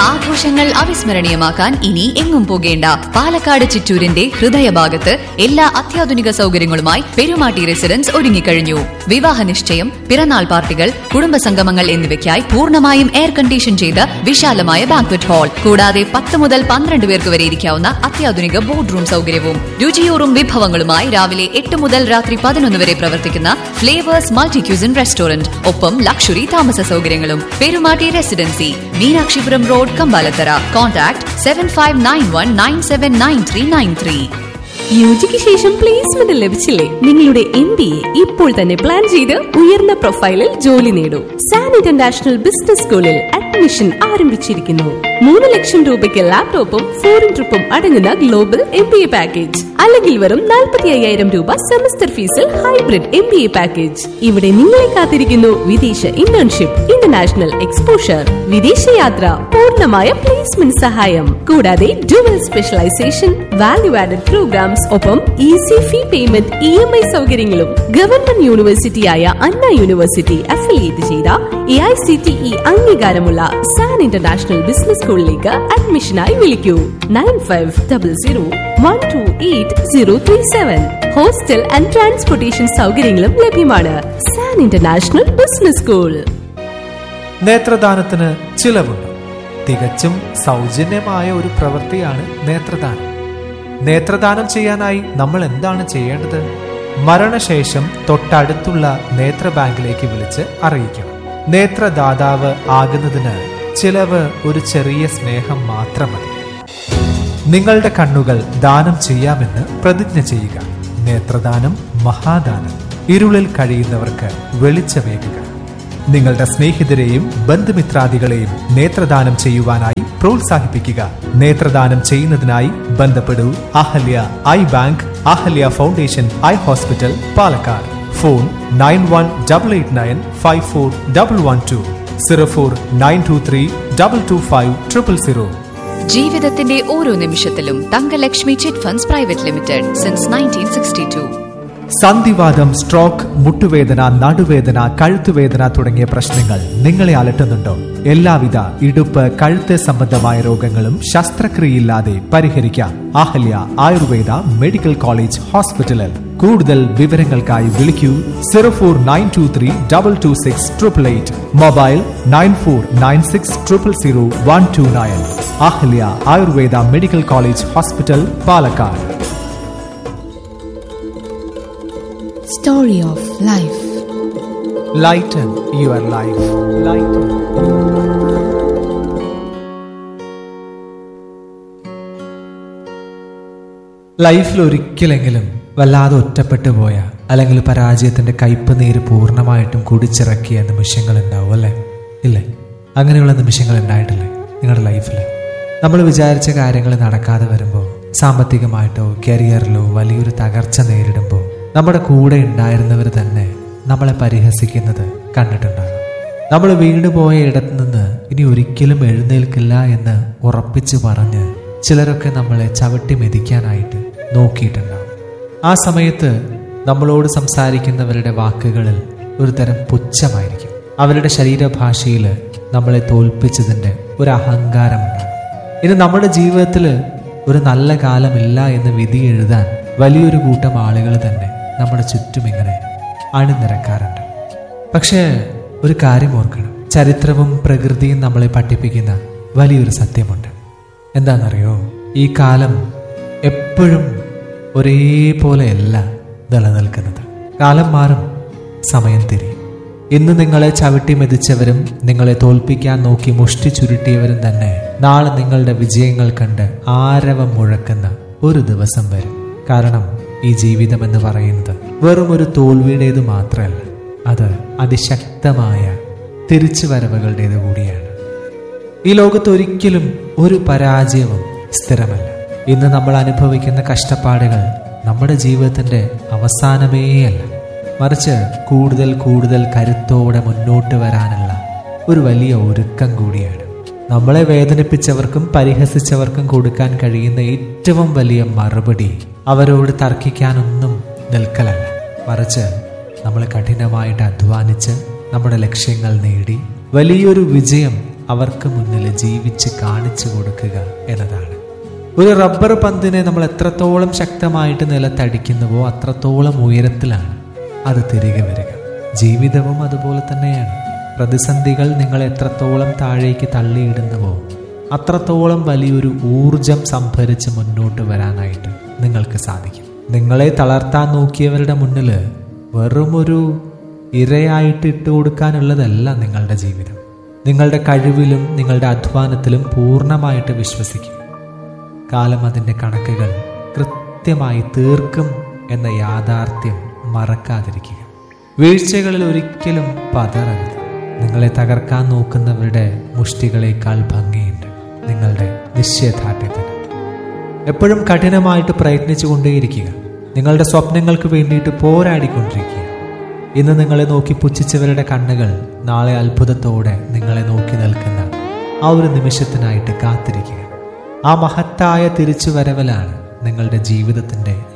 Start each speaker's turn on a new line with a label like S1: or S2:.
S1: ആഘോഷങ്ങൾ അവിസ്മരണീയമാക്കാൻ ഇനി എങ്ങും പോകേണ്ട പാലക്കാട് ചിറ്റൂരിന്റെ ഹൃദയഭാഗത്ത് എല്ലാ അത്യാധുനിക സൗകര്യങ്ങളുമായി പെരുമാട്ടി റെസിഡൻസ് ഒരുങ്ങിക്കഴിഞ്ഞു വിവാഹ നിശ്ചയം പിറന്നാൾ പാർട്ടികൾ കുടുംബസംഗമങ്ങൾ എന്നിവയ്ക്കായി പൂർണ്ണമായും എയർ കണ്ടീഷൻ ചെയ്ത വിശാലമായ ബാങ്ക്വറ്റ് ഹാൾ കൂടാതെ പത്ത് മുതൽ പന്ത്രണ്ട് പേർക്ക് വരെ ഇരിക്കാവുന്ന അത്യാധുനിക ബോർഡ് റൂം സൗകര്യവും രുചിയൂറും വിഭവങ്ങളുമായി രാവിലെ എട്ട് മുതൽ രാത്രി പതിനൊന്ന് വരെ പ്രവർത്തിക്കുന്ന ഫ്ലേവേഴ്സ് മൾട്ടി ക്യൂസിൻ റെസ്റ്റോറന്റ് ഒപ്പം ലക്ഷറി താമസ സൗകര്യങ്ങളും Perumatty residency Meenakshipuram road Kambalathara contact seven five nine one nine seven nine three nine three
S2: യുജിക്ക് ശേഷം പ്ലേസ്മെന്റ് ലഭിച്ചില്ലേ നിങ്ങളുടെ എം ബി എ ഇപ്പോൾ തന്നെ പ്ലാൻ ചെയ്ത് ഉയർന്ന പ്രൊഫൈലിൽ ജോലി നേടൂ സാൻ ഇന്റർനാഷണൽ ബിസിനസ് സ്കൂളിൽ അഡ്മിഷൻ ആരംഭിച്ചിരിക്കുന്നു മൂന്ന് ലക്ഷം രൂപയ്ക്ക് ലാപ്ടോപ്പും ഫോറിൻ ട്രിപ്പും അടങ്ങുന്ന global M B A package അല്ലെങ്കിൽ വെറും നാൽപ്പത്തി അയ്യായിരം രൂപ സെമസ്റ്റർ ഫീസിൽ hybrid M B A package ഇവിടെ നിങ്ങളെ കാത്തിരിക്കുന്നു വിദേശ ഇന്റേൺഷിപ്പ് ഇന്റർനാഷണൽ എക്സ്പോഷർ വിദേശയാത്ര പൂർണ്ണമായ പ്ലേസ്മെന്റ് സഹായം കൂടാതെ dual specialisation value added programmes ഒപ്പം easy fee payment E M I സൗകര്യങ്ങളും ഗവൺമെന്റ് യൂണിവേഴ്സിറ്റിയായ അണ്ണ യൂണിവേഴ്സിറ്റി അഫിലിയേറ്റ് ചെയ്ത A I C T E അംഗീകാരമുള്ള സാൻ ഇന്റർനാഷണൽ ബിസിനസ് സ്കൂളിലേക്ക് അഡ്മിഷനായി വിളിക്കൂ nine five double zero one two eight zero three seven hostel and transportation സൗകര്യങ്ങളും ലഭ്യമാണ് സാൻ ഇന്റർനാഷണൽ ബിസിനസ് സ്കൂൾ
S3: നേത്രദാനത്തിന് ചിലവുണ്ട് തികച്ചും സൗജന്യമായ ഒരു പ്രവൃത്തിയാണ് നേത്രദാനം നേത്രദാനം ചെയ്യാനായി നമ്മൾ എന്താണ് ചെയ്യേണ്ടത് മരണശേഷം തൊട്ടടുത്തുള്ള നേത്ര ബാങ്കിലേക്ക് വിളിച്ച് അറിയിക്കണം നേത്രദാതാവ് ആകുന്നതിന് ചിലവ് ഒരു ചെറിയ സ്നേഹം മാത്രം മതി നിങ്ങളുടെ കണ്ണുകൾ ദാനം ചെയ്യാമെന്ന് പ്രതിജ്ഞ ചെയ്യുക നേത്രദാനം മഹാദാനം ഇരുളിൽ കഴിയുന്നവർക്ക് വെളിച്ചമേകുക നിങ്ങളുടെ സ്നേഹിതരെയും ബന്ധുമിത്രാദികളെയും നേത്രദാനം ചെയ്യുവാനായി പ്രോത്സാഹിപ്പിക്കുക നേത്രദാനം ചെയ്യുന്നതിനായി ബന്ധപ്പെടൂ Ahalya eye bank Ahalya foundation eye hospital Palakkad phone nine one double eight nine five four double one two zero four nine two three double two five triple zero
S1: ജീവിതത്തിന്റെ ഓരോ നിമിഷത്തിലും Thangalakshmi chit funds private limited since nineteen sixty two
S3: സന്ധിവാദം stroke മുട്ടുവേദന നടുവേദന കഴുത്തുവേദന തുടങ്ങിയ പ്രശ്നങ്ങൾ നിങ്ങളെ അലട്ടുന്നുണ്ടോ എല്ലാവിധ ഇടുപ്പ് കഴുത്ത് സംബന്ധമായ രോഗങ്ങളും ശസ്ത്രക്രിയയില്ലാതെ പരിഹരിക്കാം അഹല്യ ആയുർവേദ മെഡിക്കൽ കോളേജ് ഹോസ്പിറ്റലിൽ കൂടുതൽ വിവരങ്ങൾക്കായി വിളിക്കൂ zero four nine two three double two six triple eight mobile nine four nine six triple zero one two nine Ahalya Ayurveda medical college hospital Palakkad
S4: Story of Life.
S3: Lighten your life. Lighten. ലൈഫിൽ ഒരിക്കലെങ്കിലും വല്ലാതെ ഒറ്റപ്പെട്ടു പോയ അല്ലെങ്കിൽ പരാജയത്തിന്റെ കയ്പ് നീര് പൂർണ്ണമായിട്ടും കുടിച്ചിറക്കിയ നിമിഷങ്ങൾ ഉണ്ടാവും അല്ലേ ഇല്ലേ അങ്ങനെയുള്ള നിമിഷങ്ങൾ ഉണ്ടായിട്ടില്ലേ നിങ്ങളുടെ ലൈഫിൽ നമ്മൾ വിചാരിച്ച കാര്യങ്ങൾ നടക്കാതെ വരുമ്പോൾ സാമ്പത്തികമായിട്ടോ കരിയറിലോ വലിയൊരു തകർച്ച നേരിടുമ്പോൾ നമ്മുടെ കൂടെ ഉണ്ടായിരുന്നവർ തന്നെ നമ്മളെ പരിഹസിക്കുന്നത് കണ്ടിട്ടുണ്ടാകും നമ്മൾ വീണുപോയ ഇടത്ത് നിന്ന് ഇനി ഒരിക്കലും എഴുന്നേൽക്കില്ല എന്ന് ഉറപ്പിച്ചു പറഞ്ഞ് ചിലരൊക്കെ നമ്മളെ ചവിട്ടി മെതിക്കാനായിട്ട് നോക്കിയിട്ടുണ്ടാവും ആ സമയത്ത് നമ്മളോട് സംസാരിക്കുന്നവരുടെ വാക്കുകളിൽ ഒരു തരം പുച്ഛമായിരിക്കും അവരുടെ ശരീരഭാഷയിൽ നമ്മളെ തോൽപ്പിച്ചതിൻ്റെ ഒരു അഹങ്കാരമുണ്ടാകും ഇനി നമ്മുടെ ജീവിതത്തിൽ ഒരു നല്ല കാലമില്ല എന്ന് വിധി എഴുതാൻ വലിയൊരു കൂട്ടം ആളുകൾ തന്നെ നമ്മുടെ ചുറ്റും ഇങ്ങനെ അണിനിരക്കാറുണ്ട് പക്ഷേ ഒരു കാര്യം ഓർക്കണം ചരിത്രവും പ്രകൃതിയും നമ്മളെ പഠിപ്പിക്കുന്ന വലിയൊരു സത്യമുണ്ട് എന്താണെന്നറിയോ ഈ കാലം എപ്പോഴും ഒരേപോലെയല്ല നിലനിൽക്കുന്നത് കാലം മാറും സമയം തിരിയും ഇന്ന് നിങ്ങളെ ചവിട്ടി മെതിച്ചവരും നിങ്ങളെ തോൽപ്പിക്കാൻ നോക്കി മുഷ്ടി ചുരുട്ടിയവരും തന്നെ നാളെ നിങ്ങളുടെ വിജയങ്ങൾ കണ്ട് ആരവം മുഴക്കുന്ന ഒരു ദിവസം വരും കാരണം ഈ ജീവിതം എന്ന് പറയുന്നത് വെറും ഒരു തോൽവിയുടേത് മാത്രമല്ല അത് അതിശക്തമായ തിരിച്ചുവരവുകളുടേത് കൂടിയാണ് ഈ ലോകത്ത് ഒരിക്കലും ഒരു പരാജയവും സ്ഥിരമല്ല ഇന്ന് നമ്മൾ അനുഭവിക്കുന്ന കഷ്ടപ്പാടുകൾ നമ്മുടെ ജീവിതത്തിന്റെ അവസാനമേ അല്ല മറിച്ച് കൂടുതൽ കൂടുതൽ കരുത്തോടെ മുന്നോട്ട് വരാനുള്ള ഒരു വലിയ ഒരുക്കം കൂടിയാണ് നമ്മളെ വേദനിപ്പിച്ചവർക്കും പരിഹസിച്ചവർക്കും കൊടുക്കാൻ കഴിയുന്ന ഏറ്റവും വലിയ മറുപടി അവരോട് തർക്കിക്കാനൊന്നും നിൽക്കലല്ല മറിച്ച് നമ്മൾ കഠിനമായിട്ട് അധ്വാനിച്ച് നമ്മുടെ ലക്ഷ്യങ്ങൾ നേടി വലിയൊരു വിജയം അവർക്ക് മുന്നിൽ ജീവിച്ച് കാണിച്ചു കൊടുക്കുക എന്നതാണ് ഒരു റബ്ബർ പന്തിനെ നമ്മൾ എത്രത്തോളം ശക്തമായിട്ട് നിലത്തടിക്കുന്നുവോ അത്രത്തോളം ഉയരത്തിലാണ് അത് തിരികെ വരിക ജീവിതവും അതുപോലെ തന്നെയാണ് പ്രതിസന്ധികൾ നിങ്ങൾ എത്രത്തോളം താഴേക്ക് തള്ളിയിടുന്നുവോ അത്രത്തോളം വലിയൊരു ഊർജം സംഭരിച്ച് മുന്നോട്ട് വരാനായിട്ട് നിങ്ങൾക്ക് സാധിക്കും നിങ്ങളെ തളർത്താൻ നോക്കിയവരുടെ മുന്നിൽ വെറുമൊരു ഇരയായിട്ട് ഇട്ട് കൊടുക്കാനുള്ളതല്ല നിങ്ങളുടെ ജീവിതം നിങ്ങളുടെ കഴിവിലും നിങ്ങളുടെ അധ്വാനത്തിലും പൂർണ്ണമായിട്ട് വിശ്വസിക്കുക കാലം അതിൻ്റെ കണക്കുകൾ കൃത്യമായി തീർക്കും എന്ന യാഥാർത്ഥ്യം മറക്കാതിരിക്കുക വീഴ്ചകളിൽ ഒരിക്കലും പതറരുത് നിങ്ങളെ തകർക്കാൻ നോക്കുന്നവരുടെ മുഷ്ടികളേക്കാൾ ഭംഗിയുണ്ട് നിങ്ങളുടെ നിശ്ചയദാർഢ്യത്തിന് എപ്പോഴും കഠിനമായിട്ട് പ്രയത്നിച്ചു കൊണ്ടേയിരിക്കുക നിങ്ങളുടെ സ്വപ്നങ്ങൾക്ക് വേണ്ടിയിട്ട് പോരാടിക്കൊണ്ടിരിക്കുക ഇന്ന് നിങ്ങളെ നോക്കി പുച്ഛിച്ചവരുടെ കണ്ണുകൾ നാളെ അത്ഭുതത്തോടെ നിങ്ങളെ നോക്കി നിൽക്കുന്ന ആ ഒരു നിമിഷത്തിനായിട്ട് കാത്തിരിക്കുക ആ മഹത്തായ തിരിച്ചുവരവലാണ് നിങ്ങളുടെ ജീവിതത്തിൻ്റെ